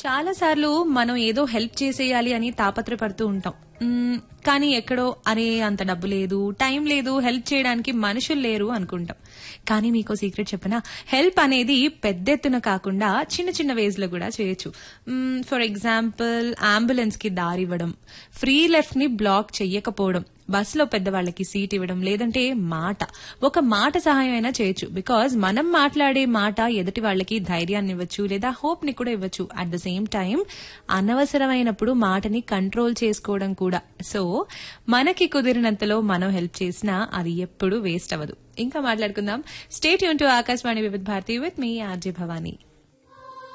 చాలా సార్లు మనం ఏదో హెల్ప్ చేసేయాలి అని తాపత్రపడుతూ ఉంటాం మ్మ్, కానీ ఎక్కడో అరే అంత డబ్బు లేదు టైం లేదు హెల్ప్ చేయడానికి మనుషులు లేరు అనుకుంటాం కానీ మీకు సీక్రెట్ చెప్పనా హెల్ప్ అనేది పెద్ద ఎత్తున కాకుండా చిన్న చిన్న వేస్ లో కూడా చేయొచ్చు ఫర్ ఎగ్జాంపుల్ అంబులెన్స్ కి దారి ఇవ్వడం ఫ్రీ లెఫ్ట్ ని బ్లాక్ చెయ్యకపోవడం బస్సులో పెద్దవాళ్ళకి సీట్ ఇవ్వడం లేదంటే మాట ఒక మాట సహాయం అయినా చేయొచ్చు బికాజ్ మనం మాట్లాడే మాట ఎదుటి వాళ్ళకి ధైర్యాన్ని ఇవ్వచ్చు లేదా హోప్ ని కూడా ఇవ్వచ్చు అట్ ద సేమ్ టైం అనవసరమైనప్పుడు మాటని కంట్రోల్ చేసుకోవడం కూడా సో మనకి కుదిరినంతలో మనం హెల్ప్ చేసినా అది ఎప్పుడూ వేస్ట్ అవ్వదు ఇంకా మాట్లాడుకుందాం స్టేట్ యూన్ to Akashvani Vividh Bharati with me RJ Bhavani